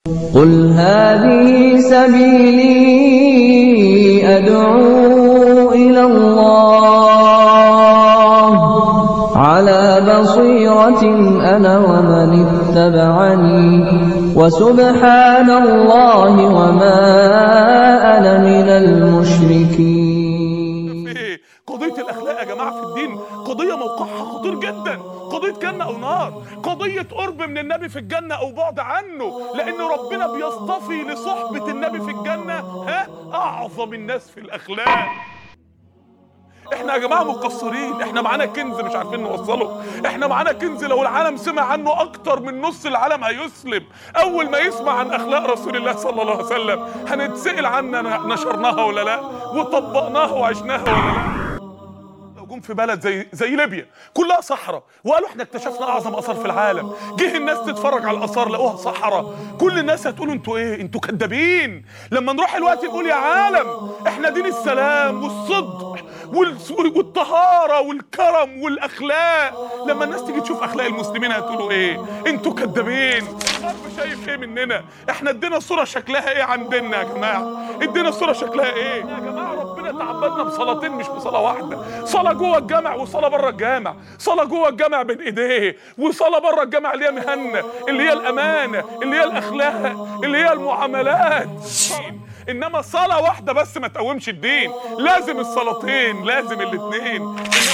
قل هذه سبيلي أدعو إلى الله على بصيرة أنا ومن اتبعني وسبحان الله وما أنا من المشركين ايه قضيه الاخلاق يا جماعه في الدين قضيه موقعها خطير جدا قضيه جنه او نار قضيه قرب من النبي في الجنه او بعد عنه لان ربنا بيصطفي لصحبه النبي في الجنه ها اعظم الناس في الاخلاق احنا يا جماعه مقصرين احنا معانا كنز مش عارفين نوصله احنا معانا كنز لو العالم سمع عنه اكتر من نص العالم هيسلم اول ما يسمع عن اخلاق رسول الله صلى الله عليه وسلم هنتسال عننا نشرناها ولا لا وطبقناها وعشناها ولا لا لو جم في بلد زي زي ليبيا كلها صحراء وقالوا احنا اكتشفنا اعظم اثار في العالم جه الناس تتفرج على الاثار لقوها صحراء كل الناس هتقولوا انتوا ايه انتوا كدابين لما نروح الوقت نقول يا عالم احنا دين السلام والصدق وال- والطهاره والكرم والاخلاق لما الناس تيجي تشوف اخلاق المسلمين هتقولوا ايه انتوا كدابين الغرب شايف ايه مننا احنا ادينا صوره شكلها ايه عن ديننا يا جماعه ادينا صوره شكلها ايه يا جماعه ربنا تعبدنا بصلاتين مش بصلاه واحده صلاه جوه الجامع وصلاه بره الجامع صلاه جوه الجامع بين ايديه وصلاه بره الجامع اللي هي مهنه اللي هي الامانه اللي هي الاخلاق اللي هي المعاملات انما صلاه واحده بس ما تقومش الدين لازم الصلاتين لازم الاثنين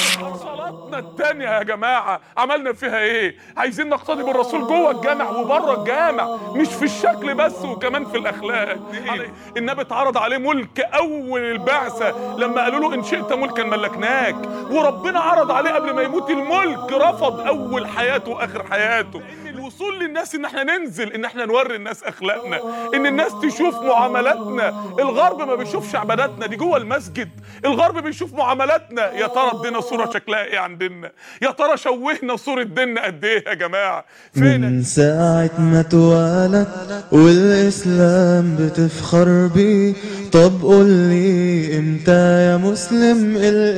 صلاتنا التانية يا جماعة عملنا فيها ايه عايزين نقتدي بالرسول جوه الجامع وبره الجامع مش في الشكل بس وكمان في الاخلاق النبي اتعرض عليه ملك اول البعثة لما قالوا له ان شئت ملكا ملكناك وربنا عرض عليه قبل ما يموت الملك رفض اول حياته واخر حياته الوصول للناس ان احنا ننزل ان احنا نوري الناس اخلاقنا ان الناس تشوف معاملاتنا الغرب ما بيشوفش عباداتنا دي جوه المسجد الغرب بيشوف معاملاتنا يا ترى ادينا صوره شكلها ايه عن ديننا يا ترى شوهنا صوره ديننا قد ايه يا جماعه فين من ساعة ما اتولدت والإسلام بتفخر بيه طب قول لي امتى يا مسلم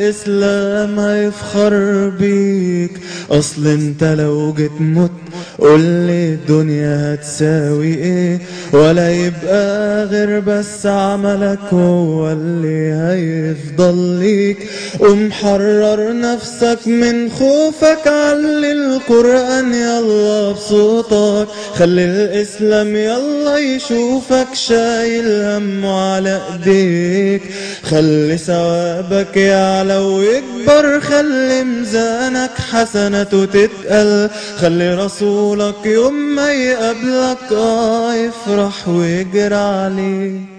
الإسلام هيفخر بيك أصل انت لو جيت مت قول لي الدنيا هتساوي ايه ولا يبقى غير بس عملك هو اللي هيفضل ليك قوم حرر نفسك من خوفك علي القرآن يلا بصوتك خلي الإسلام يلا يشوفك شايل همه على ايديك خلي ثوابك يعلى ويكبر خلي ميزانك حسناته تتقل خلي رسولك يوم ما يقابلك اه يفرح ويجري عليك